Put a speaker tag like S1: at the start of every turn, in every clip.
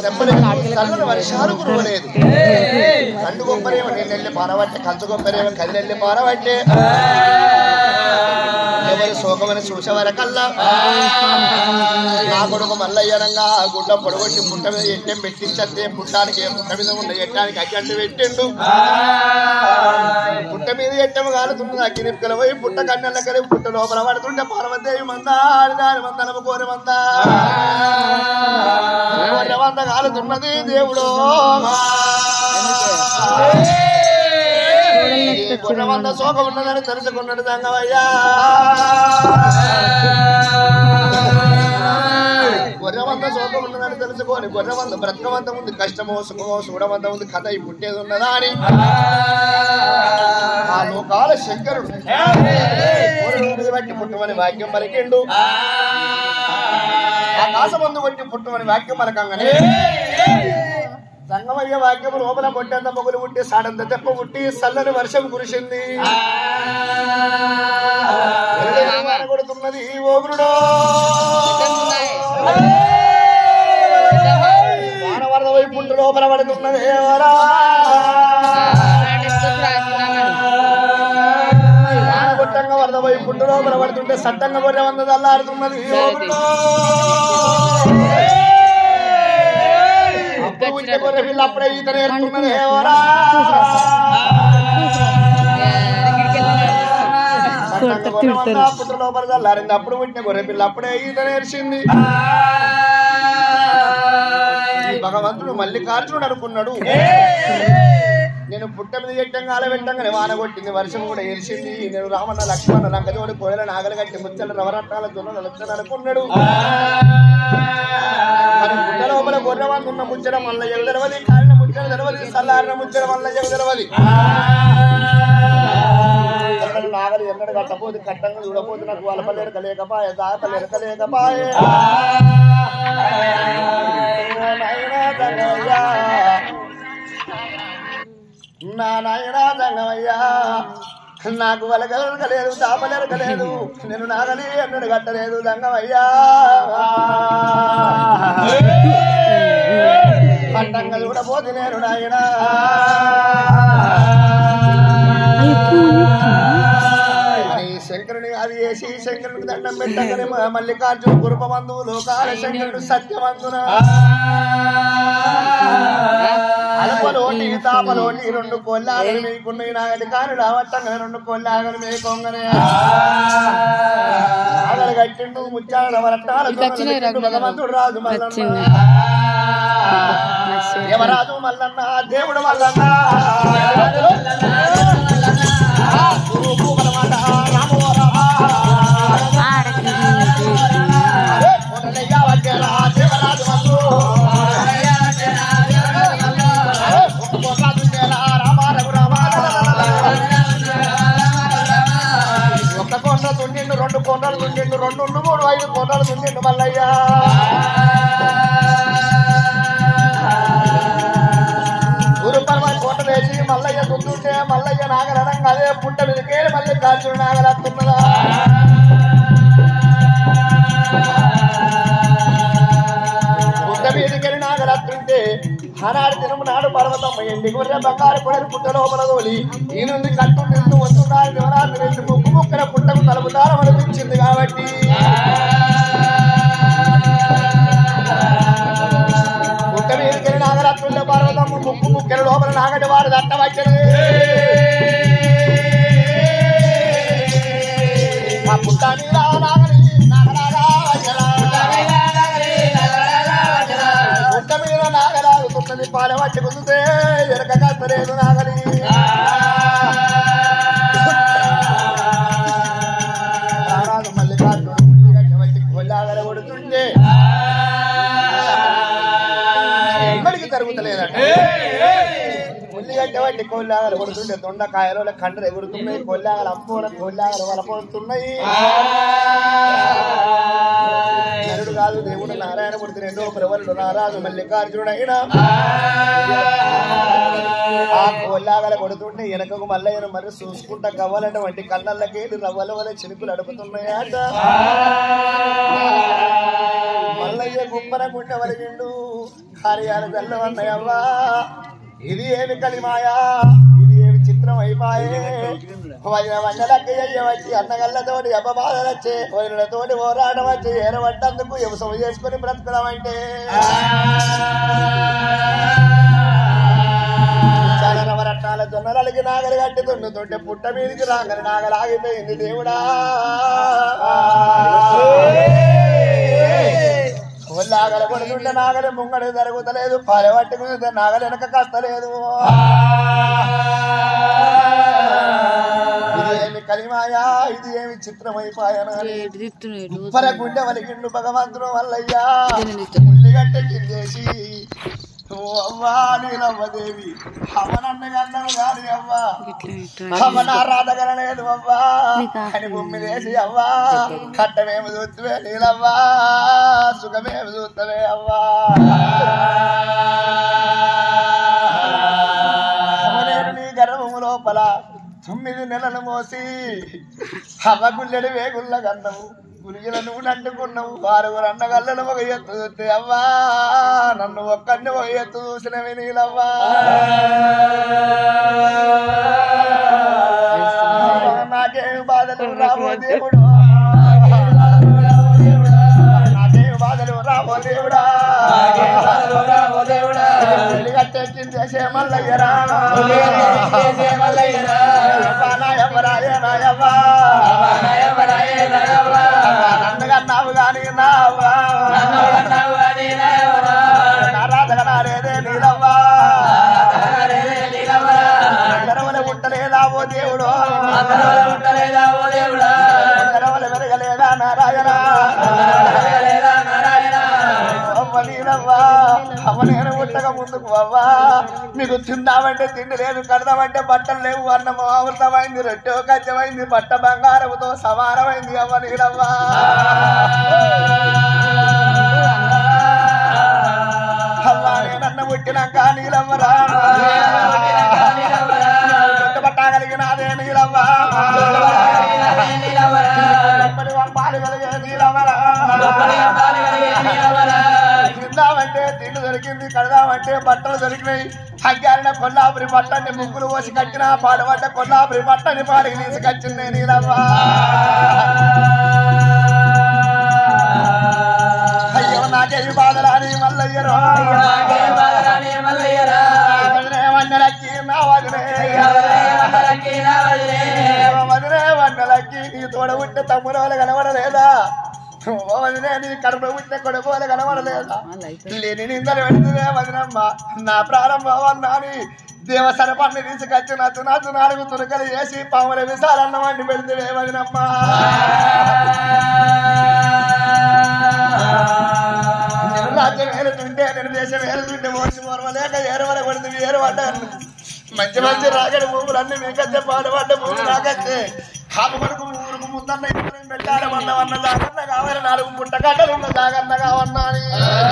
S1: తెప్పలేదు చల్లని వర్షాలు కురవలేదు కండు గొప్పరేమో నేను వెళ్ళి పారబట్టే కంచు గొప్పరేమో కది వెళ్ళి పారబట్టే ఎవరి శోకమని చూసేవరకల్లా నా కొడుకు మల్లయ్యనంగా ఆ గుడ్డ పొడగొట్టి పుట్ట మీద ఎట్టెం పెట్టించద్దే పుట్టానికి ఏ పుట్ట మీద ఉన్న ఎట్టానికి అగ్గంటి పెట్టిండు పుట్ట మీద ఎట్టం కాలుతున్నది అగ్గి నిప్పుకలు పోయి పుట్ట కన్నెల కలిగి పుట్ట లోపల పడుతుంటే పార్వదేవి మంద ఆడిదాని మంద నమ్మ కోరి మంద కోరి మంద కాలుతున్నది దేవుడు గుర్ర మంద శోకం ఉన్నదని తెలుసుకున్నాడు దంగవయ్యా గొర్రెమంత శోకం ఉన్నదని తెలుసుకొని గొర్రెమంత బ్రతకమంత ఉంది కష్టమో సుఖమో చూడమంత ఉంది కథ ఈ పుట్టేది ఉన్నదా అని ఆ లోకాల శంకరుడు గొర్రెలను బట్టి పుట్టమని వాక్యం పలికిండు ఆకాశమందు బట్టి పుట్టమని వాక్యం పలకంగానే సంగమయ్య వాక్యం లోపల కొట్టేంత మొగులు పుట్టి సాడంత తెప్ప పుట్టి చల్లని వర్షం కురిసింది ఎల్లెల్లి వాన కొడుతున్నది ఓగురుడో వాన వరద వైపు పుట్టు లోపల పడుతున్నది ఎవరా వాన కొట్టంగా వరద వైపు పుట్టు లోపల పడుతుంటే సట్టంగా గొర్రె వంద దల్లాడుతున్నది ఓగురుడో. అప్పుడు ఉంటే గొర్రె పిల్ల అప్పుడే ఈత నేర్చుకున్నది ఎవరా సట్టంగా గొర్రె వంద పుట్టు లోపల దల్లారింది అప్పుడు పుట్టిన గొర్రె పిల్ల అప్పుడే ఈత నేర్చింది ఈ భగవంతుడు మల్లికార్జునుడు అనుకున్నాడు నేను పుట్ట మీద ఎట్టం కాల పెట్టంగానే వాన కొట్టింది వర్షం కూడా ఎరిసింది నేను రామన్న లక్ష్మణ లంకజోడి కోయల నాగలు కట్టి ముచ్చల రవరత్నాల జొన్నలు లక్షణ అనుకున్నాడు మరి పుట్ట లోపల గొర్రెవాన్ ఉన్న ముచ్చట మల్ల ఎగదరవది కాలిన ముచ్చట తెరవది సల్లారిన ముచ్చట మల్ల ఎగదరవది నాగలు ఎన్నడు కట్టపోదు కట్టంగా చూడపోదు నాకు వలపలేరక లేకపాయ దాపలేరక లేకపాయ నాయనా దంగయ్యా నా నాయనా దంగమయ్యా నాకు వలగలగలేదు దాపలెరగలేదు నేను నాగలి అన్నడు కట్టలేదు దంగమయ్యా పట్టంగా చూడపోతే నేను నాయనా అని శంకరుని అది చేసి శంకరునికి దండం పెట్టగానే మ- మల్లికార్జున కురుపమందు లోకాల శంకరుడు సత్యవంతున అలపలోటి తాపలోటి రెండు కొల్లాగలు మేకున్నాయి నాగటి కాని రావట్టంగా రెండు కొల్లాగలు మేకొంగనే నాగలు కట్టిండు ముచ్చాల వరట్టాల భగవంతుడు రాజు మల్లన్న యమరాజు మల్లన్న దేవుడు మల్లన్న గురు భూపలమాట రామో రామ అరే కొడలయ్య వడ్డేరా దేవరాజు మల్లు అరే ఒక్కొక్కరాజు చేరా రామ రఘు రామ ఒక్క కొండ దుండిండు రెండు కొండలు దుండిండు రెండు ఉండు మూడు ఐదు కొండలు దుండిండు మల్లయ్య గురుపరమ కోట వేసి మల్లయ్య దుందుంటే మల్లయ్య నాగలనంగా అదే పుట్ట మీదకే మళ్ళీ కాల్చుడు నాగలత్తున్నదా పుట్ట మీదకెళ్ళి నాగలత్తుంటే ఆనాడు తిరుము నాడు పర్వతం ఎండి గొర్రె బంగారు కొడలు పుట్ట లోపల తోలి ఈ నుండి కట్టు నిండు వస్తున్నాడు దివరాత్రి రెండు ముక్కు ముక్కల పుట్టకు తలుపు దారం అనిపించింది కాబట్టి పుట్ట మీదకెళ్ళి నాగరత్నుల పర్వతం ముక్కు ముక్కల లోపల నాగటి వారు దట్ట వచ్చేది ఆ పుట్ట మీద నాగలి నాగరాగా వచ్చరా. పుట్ట మీద నాగలాగుతున్నది పాల పట్టి కుదితే ఎరక కత్తలేదు నాగలి రారాజు మల్లికార్జునుడు పుట్టిగడ్డ వచ్చి కొల్లాగల కొడుతుంటే ఎక్కడికి జరుగుతలేదంట ఉల్లిగడ్డ వంటి కొల్లాగలు కొడుతుంటే దొండకాయలు కండ్రు ఎగురుతున్నాయి కొల్లాగలు అమ్మోన కొల్లాగలు వలపోతున్నాయి నరుడు కాదు దేవుడు నారాయణమూర్తి రెండో ప్రవరుడు నారాజు మల్లికార్జునుడు అయినా ఆ కోల్లాగల కొడుతుంటే వెనకకు మల్లయ్యను మరి చూసుకుంటా కవ్వాలటువంటి కళ్ళల్లకి రవ్వల వల్ల చినుకులు అడుపుతున్నాయట మల్లయ్య గుమ్మన గుండె వలిగిండు కార్యాలు తెల్లవన్నయ్యవ్వా ఇది ఏమి కలిమాయా ఇది ఏమి చిత్రం అయిపాయే వదిన వందలకి వచ్చి అన్నగల్లతోటి అబ్బ బాధలొచ్చే వదినతోటి పోరాటం వచ్చి ఏరబడ్డందుకు వ్యవసాయం చేసుకుని బ్రతకడం అంటే చాలా నవరత్నాల జొన్నలకి నాగలి కట్టి దున్నుతుంటే పుట్ట మీదికి రాగలి నాగలి ఆగిపోయింది దేవుడా నాగలి కొడుతుంటే నాగలి ముంగడి జరుగుతలేదు పాల పట్టుకుంటే నాగలి వెనక కస్తలేదు ఇది ఏమి కలిమాయా ఇది ఏమి చిత్రమైపాయనా పర గుండె వలిగిండు భగవంతుడు వల్లయ్యా ఉల్లిగడ్డ కిందేసి ఓ అవ్వా నీలవ్వదేవి అమ్మనన్న గన్నము గాని అవ్వా అమ్మ నా రాధగలలేదు అవ్వా అని భూమి వేసి అవ్వా కట్టమేమి చూస్తువే నీలవ్వా సుఖమేమి చూస్తవే అవ్వా అమ్మ నేను నీ గర్భము లోపల తొమ్మిది నెలలు మోసి అవ్వగుల్లెడు వేగుల్ల కన్నవు గురిగిల నువ్వు నంటుకున్నావు ఆరుగురు అన్నగల్లలు ఒక ఎత్తు చూస్తే అవ్వా నన్ను ఒక్కడిని ఒక ఎత్తు చూసినవి నీలవ్వా నాకేమి బాధలు రాబో దేవుడు నాకేమి బాధలు రాబో దేవుడా పెళ్లి కట్టెక్కింది చేసే మల్లయ్యరా నాయవ్వరాయే నాయవ్వా నన్నగన్నావు గాని నావ్వా నారాధగనారేదే నీలవ్వా గరవల పుట్టలేదా ఓ దేవుడు గరవల వెరగలేదా నారాయణ అమ్మ నీలవ్వా అమ్మ నేను పుట్టక ముందుకు అవ్వా మీకు తిందామంటే తిండి లేదు కడదామంటే బట్టలు లేవు అన్నము అమృతమైంది రొట్టె కచ్చమైంది బట్ట బంగారముతో సమానమైంది అమ్మ నీలవ్వా అమ్మా నేనన్న పుట్టినాక నీలవ్వరా పట్టగలిగిన అదే నీలవ్వా ఎప్పటి పాలు కలిగే నీలవ్వరా తిందామంటే తిండి దొరికింది కడదామంటే బట్టలు దొరికినాయి హగ్గారిన కొల్లాపురి బట్టని ముగ్గులు పోసి కట్టిన పాడబడ్డ కొల్లాపురి బట్టని పాడికి తీసుకొచ్చింది నీలవ్వా అయ్యో నాకేమి బాధలాని మల్లయ్యరో వదినే వన్నెలకి నా వదినే వదినే వన్నెలకి నీ తోడ ఉంటే తమ్ముడు కనబడలేదా ఓ వదినే నీ కడుపు ఉంటే కొడుకోలు కనబడలేదా లేని నిందలు పెడుతుందే వదినమ్మ నా ప్రారంభమన్నాని దేవసర పండి తీసుకొచ్చి నచ్చు నచ్చు నాలుగు తునకలు వేసి పాముల విశాలన్న వండి పెడితే వదినమ్మ నేను రాజ్యం ఏలుతుంటే నేను దేశం ఏలుతుంటే మోసి మరవలేక ఏరవల కొడుతుంది ఏరవడ్డాను మంచి మంచి రాగడి భూములన్నీ మీకచ్చే పాడబడ్డ భూములు నాకచ్చే కాపు కొడుకు ఊరుకు ముందన్న ఇద్దరం పెట్టాలి వన్న వన్న జాగన్న కావాలి నాలుగు పుట్టగడ్డలు ఉన్న జాగన్న కావన్నా అని.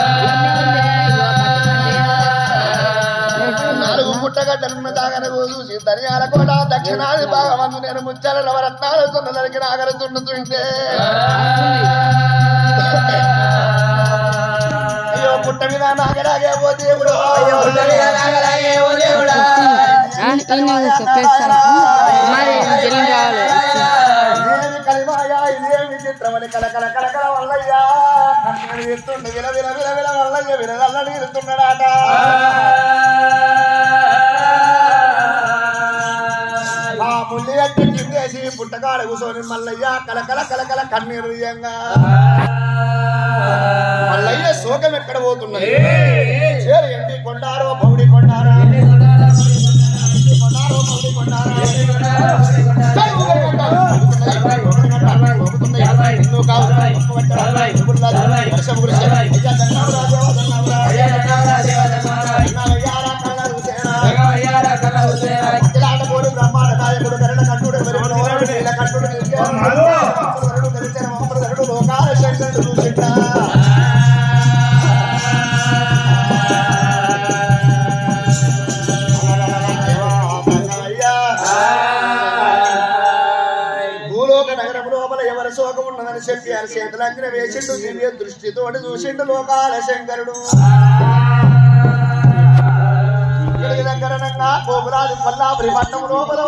S1: నాలుగు పుట్టగడ్డలున్న జాగన చూసి ధనియాల కూడా దక్షిణాది భాగమందు నేను ముచ్చాల నవరత్నాలు తున్నదరికి నాగర తున్నుతుంటే అయ్యో పుట్ట మీద నాగరాగే ఓ దేవుడు అయ్యో పుట్ట మీద నాగరాగే ఓ దేవుడా
S2: మరి జల్లి రావాలి
S1: ఇదేమి కలిమాయా ఇదేమి చిత్రమని కలకల కలకల వల్లయ్యా కన్నీరు తీస్తుండే విల విల విల విల వల్లయ్య విలగల్ల నీరుతున్నాడాట ఆ ముల్లి గట్టి కిందేసి పుట్టకాడ కూర్చొని మల్లయ్య కలకల కలకల కన్నీరు తీయంగా మల్లయ్య శోకం ఎక్కడ పోతున్నది చేరు ఎండి కొండారో పౌడి కొండారా కొండారో పౌడి కొండారా భూలోక నగరం లోపల ఎవరి శోకం ఉన్నదని చెప్పి ఆయన చేతులంకిన వేసిండు దివ్య దృష్టితోటి చూసిండు లోకాల శంకరుడు కొమరాది కొల్లాపురి పట్టణం లోపల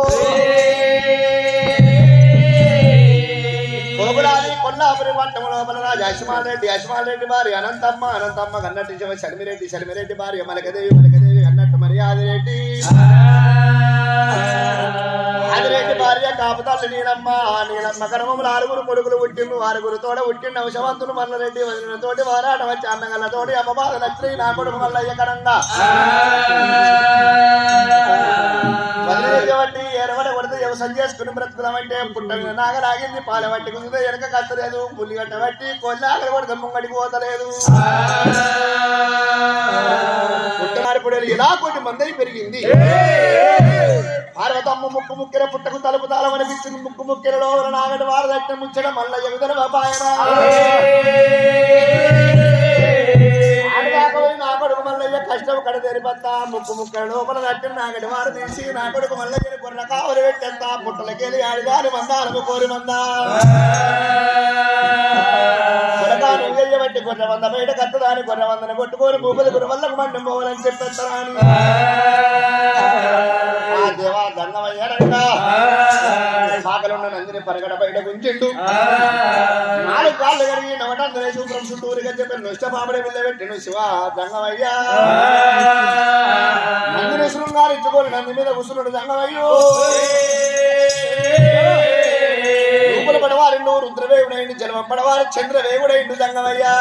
S1: కొమరాది కొల్లాపురి పట్టణం లోపల రాజు అశ్మాల్ రెడ్డి అశ్మాల్ రెడ్డి భార్య అనంతమ్మ అనంతమ్మ కన్నట్టు శివ షర్మిరెడ్డి షర్మిరెడ్డి భార్య మలకదేవి మలకదేవి అన్నట్టు మర్యాద రెడ్డి ఆదిరెడ్డి భార్య కాపుతల్లి నీలమ్మ ఆ నీలమ్మ కర్మములు ఆరుగురు కొడుకులు పుట్టిండు ఆరుగురు తోడ పుట్టిండు అవశవంతులు మల్లరెడ్డి వదిలిన తోటి వారాట వచ్చి అన్నగల్ల తోటి అమ్మబాధ లక్ష్మి నా కొడుకు మల్లయ్య కరంగా వదిలేసి బట్టి ఎరవడ కొడితే వ్యవసాయం చేసుకుని బ్రతుకుదామంటే పుట్ట మీద నాగలాగింది పాల బట్టి కుదిరితే వెనక కట్టలేదు పుల్లి గట్ట బట్టి కొల్లాగలు కొడితే ముంగడికి పోతలేదు పుట్టమారిపుడేలు ఇలా కొన్ని మంది పెరిగింది పార్వతమ్మ ముక్కు ముక్కెర పుట్టకు తలుపు తాళం అనిపించింది ముక్కు ముక్కెరలో నాగటి వారు దట్టిన ముచ్చడం మల్ల ఎగుదల బాబాయన ఆడదాకా పోయి నా కొడుకు మల్లయ్య కష్టం కడ తెరిపత్త ముక్కు ముక్కెర లోపల దట్టిన నాగటి వారు తీసి నా కొడుకు మల్లయ్యని కొర్ర కావలి పెట్టేంత పుట్టలకెళ్ళి ఆడిదాని మందాలకు కోరి మందా కొడకా నువ్వెయ్య బట్టి గొర్రె వంద బయట కత్తదాని గొర్రె వందన కొట్టుకొని భూపతి గురి వల్లకు మండం పోవాలని చెప్పేస్తారని ఆ దేవా దంగమయ్యాడంట సాగలున్న నందిని పరగడ బయట గుంజిండు నాలుగు కాళ్ళు కడిగి నవటందరే శుభ్రం చుట్టూరుగా చెప్పి నష్టపాపడే వెళ్ళబెట్టిను శివ దంగమయ్యా నందిని శృంగారించుకొని నంది మీద కూసున్నాడు దంగమయ్యో రూపుల పడవారిండు రుద్రవేవుడైండు జలవం పడవారు చంద్రవేవుడైండు దంగమయ్యా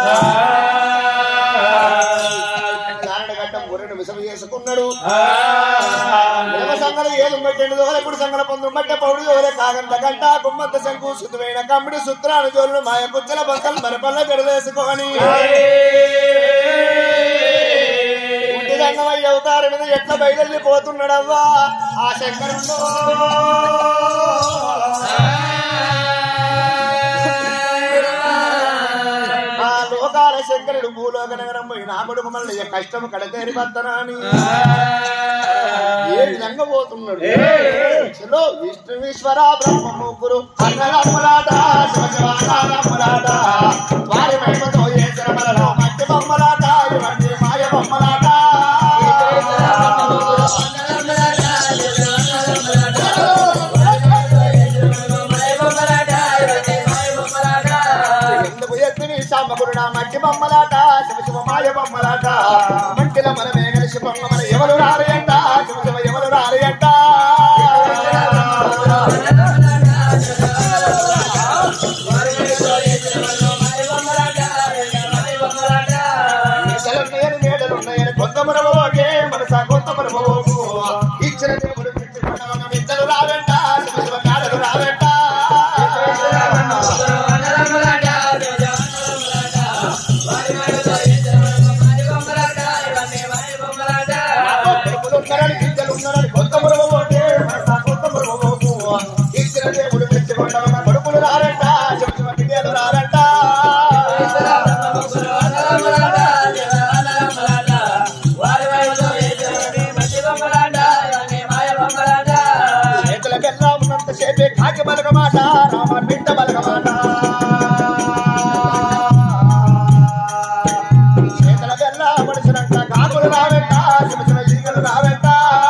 S1: నారాయణగడ్డం గొర్రెను విషమ చేసుకున్నాడు నిలవ సంగల ఏదు పెట్టండు దోలెప్పుడు సంగల పొందు మట్ట పౌడు దోలె కాగంత గంట గుమ్మంత శంకు సుతువైన కమ్మిడి సుత్రాను జోళ్ళు మాయ కుచ్చల బంకలు మరపల్ల పెడదేసుకొని ఉండి దంగమయ్య అవతారం మీద ఎట్లా బయలుదేరిపోతున్నాడవ్వా ఆ శంకరుడు ఆ లోకాల శంకరుడు భూలోక నగరం పోయి నా కొడుకు మళ్ళీ కష్టం కడతేరి బద్దనాని ఏ విధంగా పోతున్నాడు చలో విష్ణువీశ్వర బ్రహ్మ ముగ్గురు అన్నదమ్ములాట శివశివానమ్ములాట వారి మహిమతో ఏ శ్రమలలో మట్టి బొమ్మలాట ఇవన్నీ మాయ బొమ్మలాట ఎందుకు ఎత్తిని సామకురుడా మట్టి బొమ్మలాట శివ శివ మాయ బొమ్మలాట మంటిల మనమే కలిసి బొమ్మ మన ఎవరు రారయంట శివ శివ ఎవరు రారయంట నీడలున్నాయని నీడలున్నాయని కొంత మరవోకే మనసా కొంత మరవోకు ఇచ్చిన దేవుడు పెట్టుకున్న మిచ్చలు రావంట శివ శివ కాడలు రావంట కొడుకులున్నారని బిడ్డలున్నారని కొంత మరవోకే మనసా కొంత మరవోకు ఇచ్చిన దేవుడు పెట్టుకున్న కొడుకులు రారంట శివ శివ బిడ్డలు రారంట చేతుల బెల్లా ఉన్నంత సేపే కాకి బలగమాట రామ బిడ్డ బలగమాట చేతుల బెల్లా మడిసినంత కాకులు రావెంట చిన్న చిన్న ఈగలు రావెంట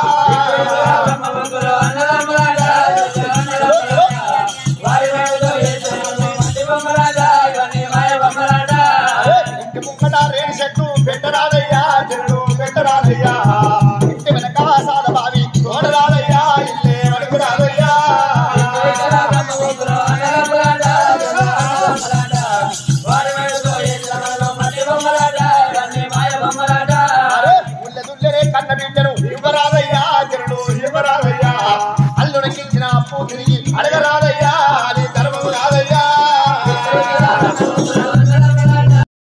S1: అరే, ఇంటి ముంగట రేణి చెట్టు పెట్టరాదయ్యా చెట్టు పెట్టరాదయ్యా ఇంటి వెనక సాల బావి తోడరాదయ్యా ఇల్లే అడుగు రాదయ్యా అరే ముళ్ళ దుల్లరే కన్న బిడ్డను ఇవ్వరాదయ్యా చెరుడు ఇవ్వరాదయ్యా అల్లుడికించిన అప్పు తిరిగి